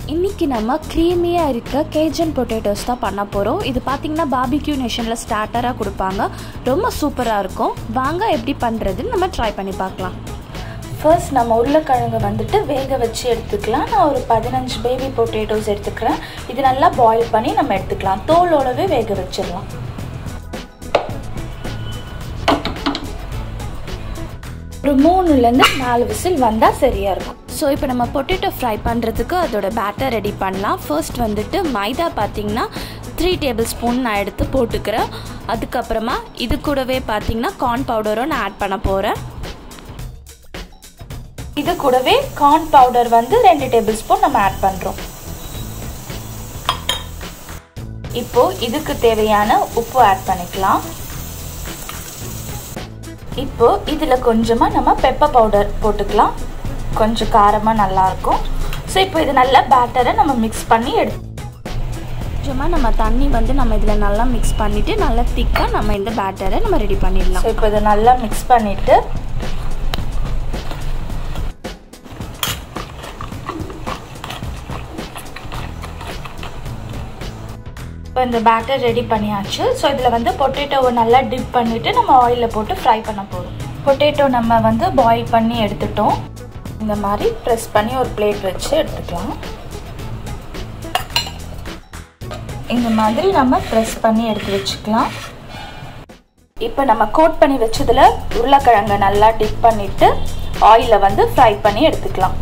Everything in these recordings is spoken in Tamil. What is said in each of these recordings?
இன்றைக்கி நம்ம க்ரீமியாக இருக்க கேஜன் பொட்டேட்டோஸ் தான் பண்ண போகிறோம் இது பார்த்திங்கன்னா பாபிக்யூ நேஷனில் ஸ்டார்டராக கொடுப்பாங்க ரொம்ப சூப்பராக இருக்கும் வாங்க எப்படி பண்ணுறதுன்னு நம்ம ட்ரை பண்ணி பார்க்கலாம் ஃபர்ஸ்ட் நம்ம உருளைக்கிழங்கு வந்துட்டு வேக வச்சு எடுத்துக்கலாம் நான் ஒரு பதினஞ்சு பேபி பொட்டேட்டோஸ் எடுத்துக்கிறேன் இது நல்லா பாயில் பண்ணி நம்ம எடுத்துக்கலாம் தோலோடவே வேக வச்சிடலாம் ஒரு மூணுலேருந்து நாலு விசில் வந்தால் சரியாக இருக்கும் ஸோ இப்போ நம்ம பொட்டேட்டோ ஃப்ரை பண்ணுறதுக்கு அதோட பேட்டர் ரெடி பண்ணலாம் ஃபர்ஸ்ட் வந்துட்டு மைதா பார்த்திங்கன்னா த்ரீ டேபிள் ஸ்பூன் நான் எடுத்து போட்டுக்கிறேன் அதுக்கப்புறமா இது கூடவே பார்த்திங்கன்னா கார்ன் பவுடரும் நான் ஆட் பண்ண போகிறேன் இது கூடவே கார்ன் பவுடர் வந்து ரெண்டு டேபிள் ஸ்பூன் நம்ம ஆட் பண்ணுறோம் இப்போ இதுக்கு தேவையான உப்பு ஆட் பண்ணிக்கலாம் இப்போ இதில் கொஞ்சமாக நம்ம பெப்பர் பவுடர் போட்டுக்கலாம் கொஞ்சம் காரமாக நல்லாயிருக்கும் ஸோ இப்போ இது நல்லா பேட்டரை நம்ம மிக்ஸ் பண்ணி எடு கொஞ்சமாக நம்ம தண்ணி வந்து நம்ம இதில் நல்லா மிக்ஸ் பண்ணிவிட்டு நல்லா திக்காக நம்ம இந்த பேட்டரை நம்ம ரெடி பண்ணிடலாம் ஸோ இப்போ இதை நல்லா மிக்ஸ் பண்ணிவிட்டு இப்போ இந்த பேட்டர் ரெடி பண்ணியாச்சு ஸோ இதில் வந்து பொட்டேட்டோவை நல்லா டிப் பண்ணிவிட்டு நம்ம ஆயிலில் போட்டு ஃப்ரை பண்ண போகிறோம் பொட்டேட்டோ நம்ம வந்து பாயில் பண்ணி எடுத்துட்டோம் இந்த மாதிரி ப்ரெஸ் பண்ணி ஒரு பிளேட் வச்சு எடுத்துக்கலாம் இந்த மாதிரி நம்ம ப்ரெஸ் பண்ணி எடுத்து வச்சுக்கலாம் இப்போ நம்ம கோட் பண்ணி வச்சதில் உருளைக்கிழங்கை நல்லா டிப் பண்ணிவிட்டு ஆயிலை வந்து ஃப்ரை பண்ணி எடுத்துக்கலாம்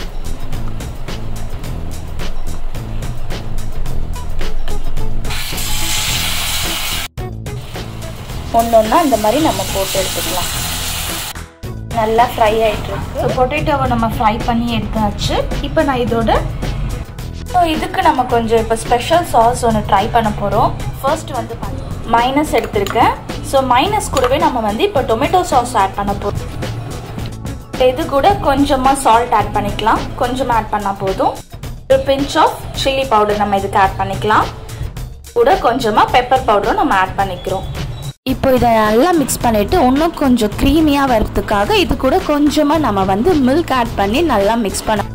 ஒன்று ஒன்றா இந்த மாதிரி நம்ம போட்டு எடுத்துக்கலாம் நல்லா ஃப்ரை ஆகிட்டு இருக்கு ஸோ பொட்டேட்டோவை நம்ம ஃப்ரை பண்ணி எடுத்தாச்சு இப்போ நான் இதோட ஸோ இதுக்கு நம்ம கொஞ்சம் இப்போ ஸ்பெஷல் சாஸ் ஒன்று ட்ரை பண்ண போகிறோம் ஃபர்ஸ்ட் வந்து மைனஸ் எடுத்திருக்கேன் ஸோ மைனஸ் கூடவே நம்ம வந்து இப்போ டொமேட்டோ சாஸ் ஆட் பண்ண போகிறோம் இது கூட கொஞ்சமாக சால்ட் ஆட் பண்ணிக்கலாம் கொஞ்சமாக ஆட் பண்ணால் போதும் ஒரு பிஞ்ச் ஆஃப் சில்லி பவுடர் நம்ம இதுக்கு ஆட் பண்ணிக்கலாம் கூட கொஞ்சமாக பெப்பர் பவுடரும் நம்ம ஆட் பண்ணிக்கிறோம் இப்போ இதை நல்லா மிக்ஸ் பண்ணிவிட்டு இன்னும் கொஞ்சம் க்ரீமியாக வரதுக்காக இது கூட கொஞ்சமாக நம்ம வந்து மில்க் ஆட் பண்ணி நல்லா மிக்ஸ் பண்ண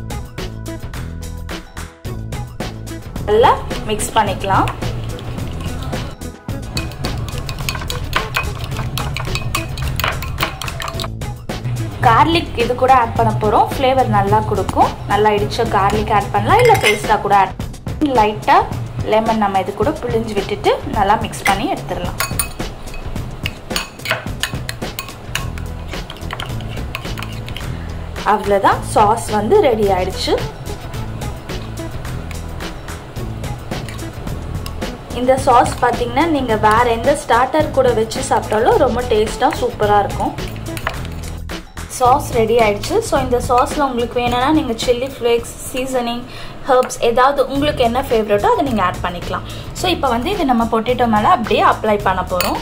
நல்லா மிக்ஸ் பண்ணிக்கலாம் கார்லிக் இது கூட ஆட் பண்ண போகிறோம் ஃப்ளேவர் நல்லா கொடுக்கும் நல்லா இடிச்ச கார்லிக் ஆட் பண்ணலாம் இல்லை பேஸ்ட்டாக கூட ஆட் லைட்டாக லெமன் நம்ம இது கூட புழிஞ்சு விட்டுட்டு நல்லா மிக்ஸ் பண்ணி எடுத்துடலாம் அவ்வளோதான் சாஸ் வந்து ரெடி ஆயிடுச்சு இந்த சாஸ் பார்த்தீங்கன்னா நீங்கள் வேறு எந்த ஸ்டார்டர் கூட வச்சு சாப்பிட்டாலும் ரொம்ப டேஸ்ட்டாக சூப்பராக இருக்கும் சாஸ் ரெடி ஆயிடுச்சு ஸோ இந்த சாஸில் உங்களுக்கு வேணும்னா நீங்கள் சில்லி ஃப்ளேக்ஸ் சீசனிங் ஹர்ப்ஸ் ஏதாவது உங்களுக்கு என்ன ஃபேவரட்டோ அதை நீங்கள் ஆட் பண்ணிக்கலாம் ஸோ இப்போ வந்து இது நம்ம பொட்டேட்டோ மேலே அப்படியே அப்ளை பண்ண போகிறோம்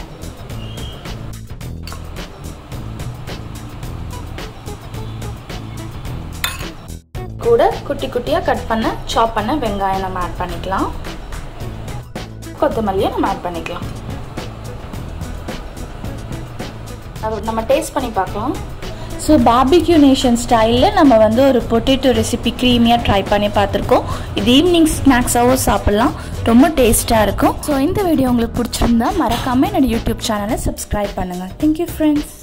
கூட குட்டி குட்டியாக கட் பண்ண சாப் பண்ண வெங்காயம் நம்ம ஆட் பண்ணிக்கலாம் கொத்தமல்லியை நம்ம ஆட் பண்ணிக்கலாம் நம்ம டேஸ்ட் பண்ணி பார்க்கலாம் ஸோ பாபிக்யூ நேஷன் ஸ்டைலில் நம்ம வந்து ஒரு பொட்டேட்டோ ரெசிபி க்ரீமியாக ட்ரை பண்ணி பார்த்துருக்கோம் இது ஈவினிங் ஸ்நாக்ஸாகவும் சாப்பிட்லாம் ரொம்ப டேஸ்ட்டாக இருக்கும் ஸோ இந்த வீடியோ உங்களுக்கு பிடிச்சிருந்தா மறக்காமல் என்னோடய யூடியூப் சேனலை சப்ஸ்கிரைப் பண்ணுங்கள் தேங்க்யூ ஃப்ரெண்ட்ஸ்